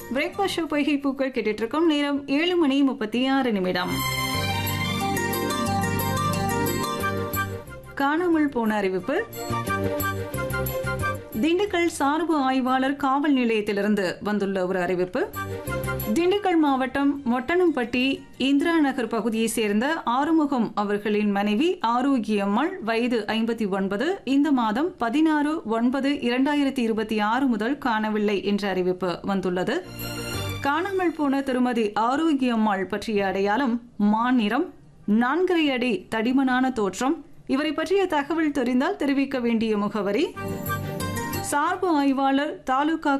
breakfast show பொய்கை பூக்கள் கேட்டுட்டு இருக்கோம் நேரம் ஏழு மணி முப்பத்தி ஆறு நிமிடம் காணாமல் போன அறிவிப்பு திண்டுக்கல் சார்பு ஆய்வாளர் காவல் நிலையத்திலிருந்து வந்துள்ள ஒரு அறிவிப்பு திண்டுக்கல் மாவட்டம் மொட்டனம்பட்டி இந்திரா நகர் பகுதியைச் சேர்ந்த ஆறுமுகம் அவர்களின் மனைவி ஆரோக்கியம்மாள் வயது ஐம்பத்தி ஒன்பது இந்த மாதம் பதினாறு ஒன்பது இரண்டாயிரத்தி இருபத்தி ஆறு முதல் காணவில்லை என்ற அறிவிப்பு வந்துள்ளது காணாமல் போன திருமதி ஆரோக்கியம்மாள் பற்றிய அடையாளம் மாநிறம் நான்கரை அடி தடிமனான தோற்றம் இவரை பற்றிய தகவல் தெரிந்தால் தெரிவிக்க வேண்டிய முகவரி சார்பு ஆய்வாளர் தாலுகா